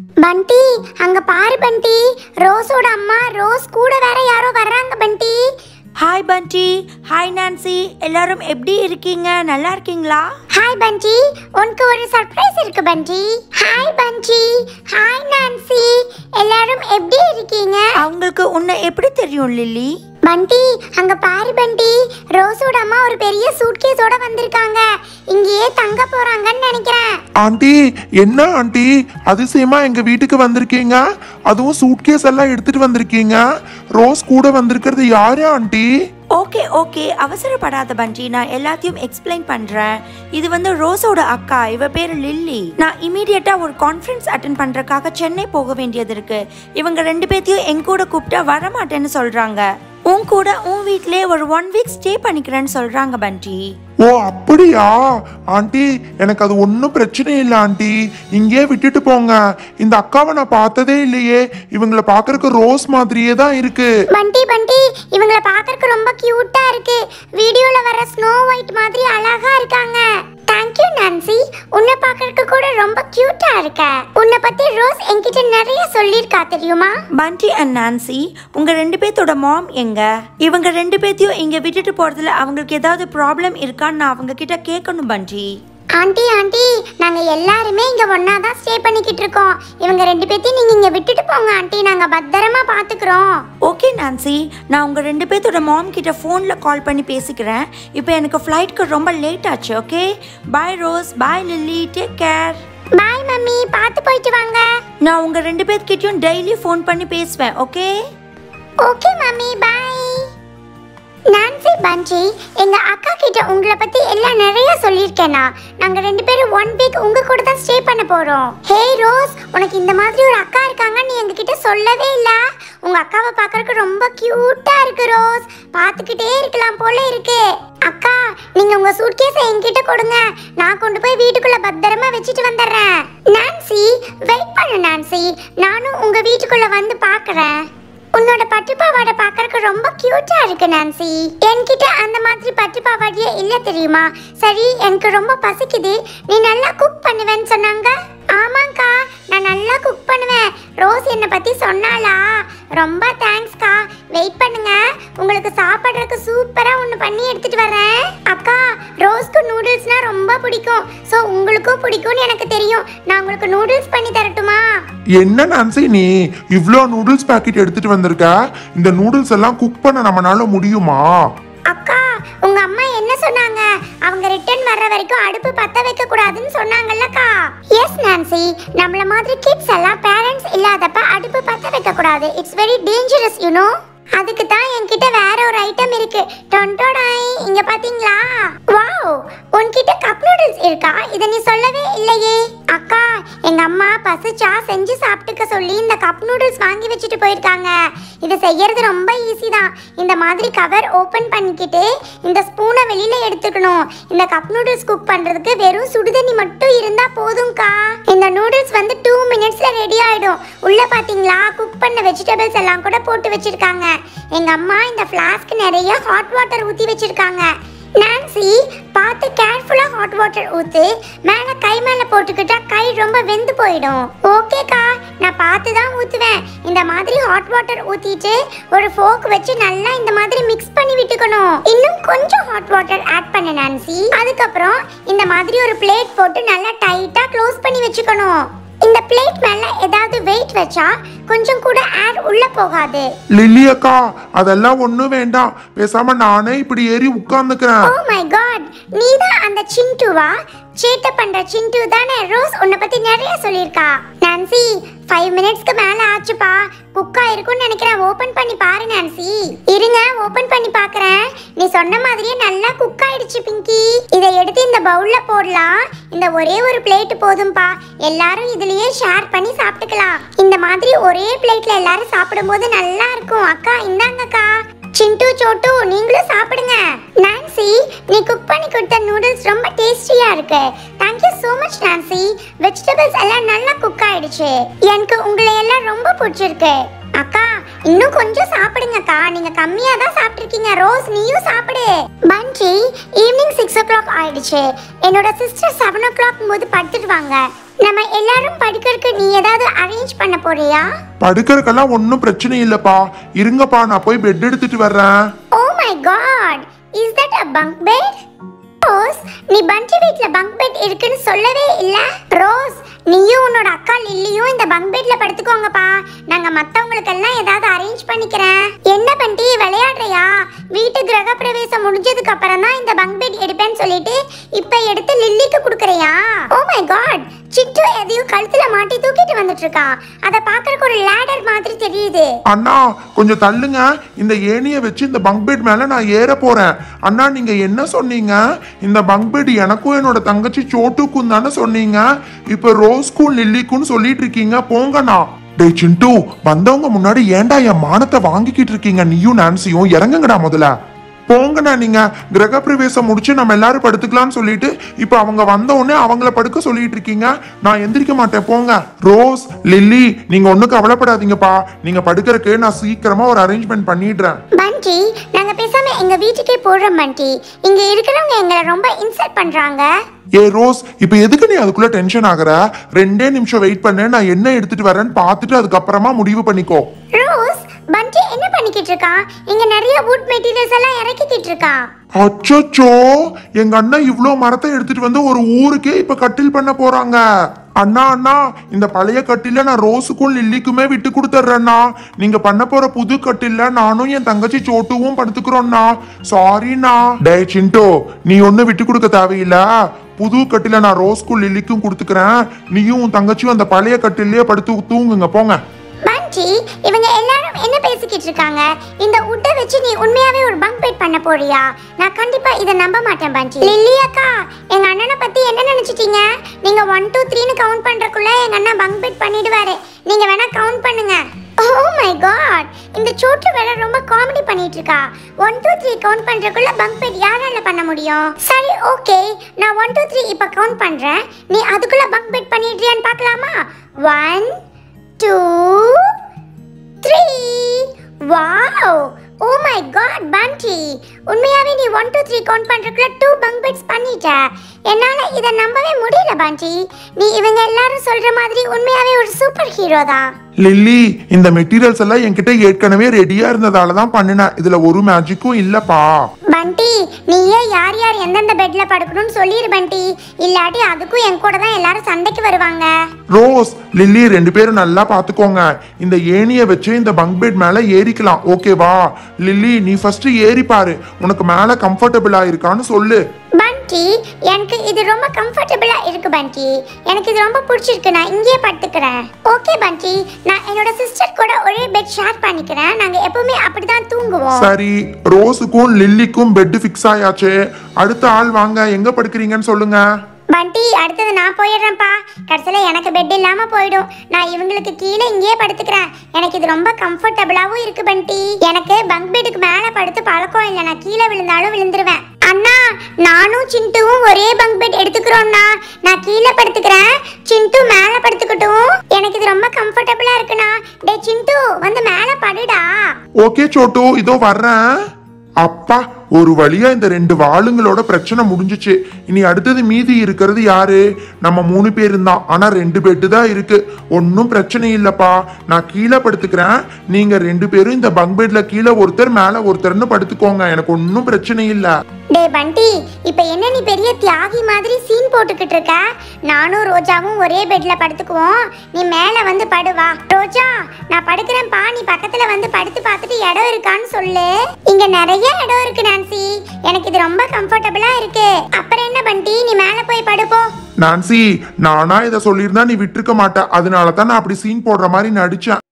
பண்டி அங்க பாரு பண்டி ரோஸோட அம்மா ரோஸ் கூட வேற யாரோ வர்றாங்க பண்டி ஹாய் பண்டி ஹாய் நான்சி எல்லாரும் எப்படி இருக்கீங்க நல்லா இருக்கீங்களா ஹாய் பண்டி உனக்கு ஒரு சர்ப்ரைஸ் இருக்கு பண்டி ஹாய் பண்டி ஹாய் நான்சி எல்லாரும் எப்படி இருக்கீங்க அவங்களுக்கு உன்னை எப்படி தெரியும் லில்லி பண்டி அங்க பாரு பண்டி ரோஸோட அம்மா ஒரு பெரிய சூட்கேஸோட வந்திருக்காங்க இங்கேயே தங்க போறாங்கன்னு நினைக்கிறேன் ஆண்டி என்ன ஆண்டி அதிசயமா எங்க வீட்டுக்கு வந்திருக்கீங்க அதுவும் சூட்கேஸ் எல்லாம் எடுத்துட்டு வந்திருக்கீங்க ரோஸ் கூட வந்திருக்கிறது யாரு ஆண்டி ஓகே ஓகே அவசரப்படாத பண்டி நான் எல்லாத்தையும் எக்ஸ்பிளைன் பண்றேன் இது வந்து ரோஸோட அக்கா இவ பேரு லில்லி நான் இமீடியட்டா ஒரு கான்ஃபரன்ஸ் அட்டன் பண்றதுக்காக சென்னை போக வேண்டியது இருக்கு இவங்க ரெண்டு பேத்தையும் என் கூட கூப்பிட்டா வரமாட்டேன்னு சொல்றாங்க உன் கூட உன் வீட்லயே ஒரு ஒன் வீக் ஸ்டே பண்ணிக்கிறேன்னு சொல்றாங்க பண்டி ஓ அப்படியா ஆண்டி எனக்கு அது ஒன்றும் பிரச்சனை இல்லை ஆண்டி இங்கேயே விட்டுட்டு போங்க இந்த அக்காவை நான் பார்த்ததே இல்லையே இவங்கள பார்க்கறதுக்கு ரோஸ் மாதிரியே தான் இருக்கு பண்டி பண்டி இவங்கள பார்க்கறதுக்கு ரொம்ப கியூட்டா இருக்கு வீடியோல வர ஸ்னோ ஒயிட் மாதிரி அழகா இருக்காங்க தேங்க்யூ நான்சி உன்னை பார்க்கறதுக்கு கூட ரொம்ப கியூட்டா இருக்க உன்னை பத்தி ரோஸ் என்கிட்ட நிறைய சொல்லியிருக்கா தெரியுமா பண்டி அண்ட் நான்சி உங்க ரெண்டு பேர்த்தோட மாம் எங்க இவங்க ரெண்டு பேர்த்தையும் இங்க விட்டுட்டு போறதுல அவங்களுக்கு ஏதாவது ப்ராப்ளம் இருக்கான்னு நான் அவங்க கிட்ட கேட்கணும் பண்டி ஆண்டி ஆண்டி நாங்க எல்லாருமே இங்க ஒண்ணா தான் ஸ்டே பண்ணிக்கிட்டு இருக்கோம் இவங்க ரெண்டு பேத்தையும் நீங்க இங்க விட்டுட்டு போங்க ஆண்டி நாங்க பத்திரமா பாத்துக்கிறோம் ஓகே நான்சி நான் உங்க ரெண்டு பேர்த்தோட மாம் கிட்ட ஃபோன்ல கால் பண்ணி பேசிக்கிறேன் இப்போ எனக்கு ஃப்ளைட்க்கு ரொம்ப லேட் ஆச்சு okay bye Rose bye Lily take care bye mummy பார்த்து போயிட்டு வாங்க நான் உங்க ரெண்டு பேர்கிட்டயும் டெய்லி ஃபோன் பண்ணி பேசுவேன் okay okay mummy bye Nancy Panchi எங்க அக்கா கிட்ட உங்களை பத்தி எல்லாம் நிறைய சொல்லியிருக்கேனா நாங்க ரெண்டு பேரும் ஒன் வீக் உங்க கூட தான் ஸ்டே பண்ண போறோம் ஹே ரோஸ் உனக்கு இந்த மாதிரி ஒரு அக்கா இருக்காங்கன்னு நீ எங்ககிட்ட சொல்லவே இல்ல உங்க அக்காவை பார்க்கறதுக்கு ரொம்ப கியூட்டா இருக்கு ரோஸ் பார்த்துக்கிட்டே இருக்கலாம் போல இருக்கு அக்கா நீங்க உங்க சூட்கேஸை என்கிட்ட கொடுங்க நான் கொண்டு போய் வீட்டுக்குள்ள பத்திரமா வச்சுட்டு வந்துடுறேன் நான்சி வெயிட் பண்ணு நான்சி நானும் உங்க வீட்டுக்குள்ள வந்து பார்க்கறேன் உன்னோட பட்டு பாவாடை பார்க்கறதுக்கு ரொம்ப கியூட்டா இருக்கு நான்சி என்கிட்ட அந்த மாதிரி பட்டு பாவாடையே இல்ல தெரியுமா சரி எனக்கு ரொம்ப பசிக்குது நீ நல்லா குக் பண்ணுவேன்னு சொன்னாங்க ஆமாங்கக்கா நான் நல்லா குக் பண்ணுவேன் ரோஸ் என்னை பத்தி சொன்னாளா ரொம்ப தேங்க்ஸ்க்கா வெயிட் பண்ணுங்க உங்களுக்கு சாப்பிட்றதுக்கு சூப்பரா ஒன்று பண்ணி எடுத்துட்டு வரேன் அக்கா ரோஸ்க்கு நூடுல்ஸ்னா ரொம்ப பிடிக்கும் ஸோ உங்களுக்கும் பிடிக்கும்னு எனக்கு தெரியும் நான் உங்களுக்கு நூடுல்ஸ் பண்ணி தரட்டுமா என்ன நான்சி நீ இவ்வளோ நூடுல்ஸ் பாக்கெட் எடுத்துட்டு வந்திருக்க இந்த நூடுல்ஸ் எல்லாம் குக் பண்ண நம்மனால முடியுமா அக்கா உங்க அம்மா என்ன சொன்னாங்க அவங்க ரிட்டர்ன் வர்ற வரைக்கும் அடுப்பு பத்த வைக்க கூடாதுன்னு சொன்னாங்கல்லக்கா எஸ் நான்சி நம்மள மாதிரி கிட்ஸ் எல்லாம் பேரண்ட்ஸ் இல்லாதப்ப அடுப்பு பத்த வைக்க கூடாது it's very dangerous you know அதுக்கு தான் என்கிட்ட வேற ஒரு ஐட்டம் இருக்கு டொன்டோடாய் இங்க பாத்தீங்களா வாவ் உன்கிட்ட கப் நூடுல்ஸ் இருக்கா இத நீ சொல்லவே இல்லையே அக்கா எங்க அம்மா பசிச்சா செஞ்சு சாப்பிட்டுக்க சொல்லி இந்த கப் நூடுல்ஸ் வாங்கி வச்சுட்டு போயிருக்காங்க இது செய்யறது ரொம்ப ஈஸி தான் இந்த மாதிரி கவர் ஓபன் பண்ணிக்கிட்டு இந்த ஸ்பூனை வெளியில எடுத்துக்கணும் இந்த கப் நூடுல்ஸ் குக் பண்றதுக்கு வெறும் சுடுதண்ணி மட்டும் இருந்தா போதும்க்கா இந்த நூடுல்ஸ் வந்து டூ மினிட்ஸ்ல ரெடி ஆயிடும் உள்ள பாத்தீங்களா குக் பண்ண வெஜிடபிள்ஸ் எல்லாம் கூட போட்டு வச்சிருக்காங்க எங்க அம்மா இந்த ஃப்ளாஸ்க் நிறைய ஹாட் வாட்டர் ஊத்தி வச்சிருக்காங்க நான்சி பார்த்து கேர்ஃபுல்லா ஹாட் வாட்டர் ஊத்து மேல கை மேல போட்டுக்கிட்டா கை ரொம்ப வெந்து போயிடும் ஓகேக்கா நான் பார்த்து தான் ஊத்துவேன் இந்த மாதிரி ஹாட் வாட்டர் ஊத்திட்டு ஒரு ஃபோக் வச்சு நல்லா இந்த மாதிரி மிக்ஸ் பண்ணி விட்டுக்கணும் இன்னும் கொஞ்சம் ஹாட் வாட்டர் ஆட் பண்ண நான்சி அதுக்கப்புறம் இந்த மாதிரி ஒரு பிளேட் போட்டு நல்லா டைட்டா க்ளோஸ் பண்ணி வச்சுக்கணும் இந்த பிளேட் மேல ஏதாவது வெயிட் வச்சா கொஞ்சம் கூட ஏர் உள்ள போகாது லில்லி அக்கா அதெல்லாம் ஒன்றும் வேண்டாம் பேசாம நானே இப்படி ஏறி உட்கார்ந்துக்கிறேன் ஓ மை காட் நீ தான் அந்த சிண்டுவா சேட்டை பண்ற சிண்டு தானே ரோஸ் உன்னை பத்தி நிறைய சொல்லியிருக்கா நான்சி ஃபைவ் மினிட்ஸ்க்கு மேல ஆச்சுப்பா குக்கா இருக்கும்னு நினைக்கிறேன் ஓபன் பண்ணி பாரு நான்சி இருங்க ஓபன் பண்ணி பார்க்கறேன் நீ சொன்ன மாதிரியே நல்லா குக் ஆயிடுச்சு பிங்கி இதை எடுத்து இந்த பவுல்ல போடலாம் இந்த ஒரே ஒரு பிளேட் போதும்பா எல்லாரும் இதுலயே ஷேர் பண்ணி சாப்பிட்டுக்கலாம் இந்த மாதிரி ஒரே பிளேட்ல எல்லாரும் சாப்பிடும்போது நல்லா இருக்கும் அக்கா இந்தாங்கக்கா சிண்டு சோட்டு நீங்களும் சாப்பிடுங்க நான்சி நீ குக் பண்ணி கொடுத்த நூடுல்ஸ் ரொம்ப டேஸ்டியா இருக்கு thank you so much Nancy vegetables எல்லாம் நல்லா குக் ஆயிடுச்சு எனக்கு உங்களை எல்லாம் ரொம்ப பிடிச்சிருக்கு அக்கா இன்னும் கொஞ்சம் சாப்பிடுங்கக்கா நீங்க கம்மியா தான் சாப்பிட்டிருக்கீங்க ரோஸ் நீயும் சாப்பிடு Panchi evening six o'clock ஆயிடுச்சு என்னோட சிஸ்டர் செவன் ஓ கிளாக் போது படுத்துடுவாங்க நம்ம எல்லாரும் படிக்கிறதுக்கு நீ ஏதாவது அரேஞ்ச் பண்ண போறியா படுக்கறதுக்கெல்லாம் ஒன்றும் பிரச்சனை இல்லப்பா இருங்கப்பா நான் போய் பெட் எடுத்துட்டு வர்றேன் oh my god is that a bunk bed Rose நீ பண்டி வீட்ல பங்க் பெட் இருக்குன்னு சொல்லவே இல்ல ரோஸ் நீயும் உன்னோட அக்கா லில்லியும் இந்த பங்க் பெட்ல படுத்துக்கோங்கப்பா நாங்க மத்தவங்களுக்கு எல்லாம் ஏதாவது அரேஞ்ச் பண்ணிக்கிறேன் என்ன பண்டி விளையாடுறியா வீட்டு கிரக பிரவேசம் முடிஞ்சதுக்கு அப்புறம் தான் இந்த பங்க் பெட் எடுப்பேன்னு சொல்லிட்டு இப்ப எடுத்து லில்லிக்கு கொடுக்கறியா ஓ மை காட் சிட்டு எதையும் கழுத்துல மாட்டி தூக்கிட்டு வந்துட்டு இருக்கா அத பாக்குறதுக்கு ஒரு லேடர் மாதிரி தெரியுது அண்ணா கொஞ்சம் தள்ளுங்க இந்த ஏணியை வச்சு இந்த பங்க் பெட் மேல நான் ஏற போறேன் அண்ணா நீங்க என்ன சொன்னீங்க இந்த பங்க் பெட் எனக்கும் என்னோட தங்கச்சி சோட்டுக்கும் தானே சொன்னீங்க இப்ப ரோஸ்க்கும் லில்லிக்கும் சொல்லிட்டு இருக்கீங்க போங்கண்ணா டேய் சிண்டு வந்தவங்க முன்னாடி ஏன்டா என் மானத்தை வாங்கிக்கிட்டு இருக்கீங்க நீயும் நான்சியும் இறங்குங்கடா முதல்ல போங்கண்ணா நீங்க கிரகப்பிரவேசம் முடிச்சு நம்ம எல்லாரும் படுத்துக்கலாம்னு சொல்லிட்டு இப்ப அவங்க வந்த உடனே அவங்கள படுக்க சொல்லிட்டு இருக்கீங்க நான் எந்திரிக்க மாட்டேன் போங்க ரோஸ் லில்லி நீங்க ஒண்ணும் கவலைப்படாதீங்கப்பா நீங்க படுக்கறதுக்கு நான் சீக்கிரமா ஒரு அரேஞ்ச்மெண்ட் பண்ணிடுறேன் பண்டி நாங்க பேசாம எங்க வீட்டுக்கே போடுறோம் பண்டி இங்க இருக்கிறவங்க எங்களை ரொம்ப இன்சல்ட் பண்றாங்க ஏ ரோஸ் இப்ப எதுக்கு நீ அதுக்குள்ள டென்ஷன் ஆகுற ரெண்டே நிமிஷம் வெயிட் பண்ணு நான் என்ன எடுத்துட்டு வரேன்னு பார்த்துட்டு அதுக்கப்புறமா முடிவு பண்ணிக்கோ ரோஸ் பண்டி என்ன பண்ணிக்கிட்டு இருக்கான் இங்க நிறைய வுட் மெட்டீரியல்ஸ் எல்லாம் இறக்கிக்கிட்டு இருக்கான் அச்சச்சோ எங்க அண்ணன் இவ்ளோ மரத்தை எடுத்துட்டு வந்து ஒரு ஊருக்கே இப்ப கட்டில் பண்ண போறாங்க அண்ணா அண்ணா இந்த பழைய கட்டில நான் ரோஸுக்கும் லில்லிக்குமே விட்டு கொடுத்துட்றேண்ணா நீங்க பண்ண போற புது கட்டில்ல நானும் என் தங்கச்சி சோட்டுவும் படுத்துக்கிறோம்ண்ணா சாரிண்ணா டே சிண்டோ நீ ஒன்னும் விட்டு கொடுக்க தேவையில்ல புது கட்டில நான் ரோஸ்க்கும் லில்லிக்கும் கொடுத்துக்கிறேன் நீயும் உன் தங்கச்சியும் அந்த பழைய கட்டிலே படுத்து தூங்குங்க போங்க பண்டி இவங்க எல்லாரும் என்ன பேசிக்கிட்டு இருக்காங்க இந்த உட்டை வச்சு நீ உண்மையாவே ஒரு பங்க் பெட் பண்ண போறியா நான் கண்டிப்பா இதை நம்ப மாட்டேன் பண்டி லில்லி அக்கா எங்க அண்ணனை பத்தி என்ன நினைச்சிட்டீங்க நீங்க ஒன் டூ த்ரீன்னு கவுண்ட் பண்றதுக்குள்ள எங்க அண்ணன் பங்க் பெட் பண்ணிடுவாரு நீங்க வேணா கவுண்ட் பண்ணுங்க ஓ மை காட் இந்த சோட்டு வேற ரொம்ப காமெடி பண்ணிட்டு இருக்கா ஒன் டூ த்ரீ கவுண்ட் பண்றதுக்குள்ள பங்க் பெட் யாரால பண்ண முடியும் சரி ஓகே நான் ஒன் டூ த்ரீ இப்போ கவுண்ட் பண்றேன் நீ அதுக்குள்ள பங்க் பெட் பண்ணிடுறியான்னு பார்க்கலாமா one two three wow oh my god Bunty உண்மையாவே நீ ஒன் டூ த்ரீ கவுண்ட் பண்றதுக்குள்ள டூ பங்க் பெட்ஸ் பண்ணிட்ட என்னால இதை நம்பவே முடியல பண்டி நீ இவங்க எல்லாரும் சொல்ற மாதிரி உண்மையாவே ஒரு சூப்பர் ஹீரோ தான் லில்லி இந்த மெட்டீரியல்ஸ் எல்லாம் என்கிட்ட ஏற்கனவே ரெடியா இருந்ததால தான் பண்ணினேன் இதுல ஒரு மேஜிக்கும் இல்லப்பா பண்டி நீயே யார் யார் எந்தெந்த பெட்ல படுக்கணும்னு சொல்லிரு பண்டி இல்லாட்டி அதுக்கும் என் கூட தான் எல்லாரும் சண்டைக்கு வருவாங்க ரோஸ் லில்லி ரெண்டு பேரும் நல்லா பாத்துக்கோங்க இந்த ஏணிய வச்சு இந்த பங்க் பெட் மேல ஏறிக்கலாம் ஓகேவா லில்லி நீ ஃபர்ஸ்ட் ஏறி பாரு உனக்கு மேல கம்ஃபர்டபுளா இருக்கான்னு சொல்லு பண்டி எனக்கு இது ரொம்ப கம்ஃபர்டபுளா இருக்கு பண்டி எனக்கு இது ரொம்ப பிடிச்சிருக்கு நான் இங்கேயே படுத்துக்கிறேன் ஓகே பண்டி நான் என்னோட சிஸ்டர் கூட ஒரே பெட் ஷேர் பண்ணிக்கிறேன் நாங்க எப்பவுமே அப்படிதான் தூங்குவோம் சரி ரோஸுக்கும் லில்லிக்கும் பெட் ஃபிக்ஸ் ஆயாச்சு அடுத்த ஆள் வாங்க எங்க படுக்கிறீங்கன்னு சொல்லுங்க பண்டி அடுத்தது நான் போயிடுறேன்ப்பா கடைசியில் எனக்கு பெட் இல்லாம போயிடும் நான் இவங்களுக்கு கீழே இங்கேயே படுத்துக்கிறேன் எனக்கு இது ரொம்ப கம்ஃபர்டபுளாவும் இருக்கு பண்டி எனக்கு பங்க் பெட்டுக்கு மேலே படுத்து பழக்கம் இல்லை நான் கீழே விழுந்தாலும் விழுந்துருவேன் அண்ணா நானும் சிண்டுவும் ஒரே பங்க் பெட் எடுத்துக்கிறோம்ண்ணா நான் கீழே படுத்துக்கிறேன் சிண்டு மேலே படுத்துக்கட்டும் எனக்கு இது ரொம்ப கம்ஃபர்டபுளா இருக்குண்ணா டே சிண்டு வந்து மேலே படுடா ஓகே சோட்டு இதோ வர்றேன் அப்பா ஒரு வழியா இந்த ரெண்டு வாளுங்களோட பிரச்சனை முடிஞ்சுச்சு இனி அடுத்தது மீதி இருக்கிறது யாரு நம்ம மூணு பேரும் தான் ஆனா ரெண்டு பெட்டு தான் இருக்கு ஒன்றும் பிரச்சனை இல்லப்பா நான் கீழே படுத்துக்கிறேன் நீங்க ரெண்டு பேரும் இந்த பங்க் பெட்ல கீழே ஒருத்தர் மேல ஒருத்தர்னு படுத்துக்கோங்க எனக்கு ஒன்றும் பிரச்சனை இல்லை டே பண்டி இப்போ என்ன நீ பெரிய தியாகி மாதிரி சீன் போட்டுக்கிட்டு இருக்க நானும் ரோஜாவும் ஒரே பெட்ல படுத்துக்குவோம் நீ மேலே வந்து படுவா ரோஜா நான் படுக்கிறேன்ப்பா நீ பக்கத்துல வந்து படுத்து பார்த்துட்டு இடம் இருக்கான்னு சொல்லு இங்க நிறைய இடம் இருக்கு நான்சி எனக்கு இது ரொம்ப கம்ஃபர்டபுளா இருக்கு அப்புறம் என்ன பண்டி நீ மேலே போய் படுப்போ நான்சி நானா இதை சொல்லியிருந்தா நீ விட்டுருக்க மாட்ட அதனால தான் நான் அப்படி சீன் போடுற மாதிரி நடிச்சேன்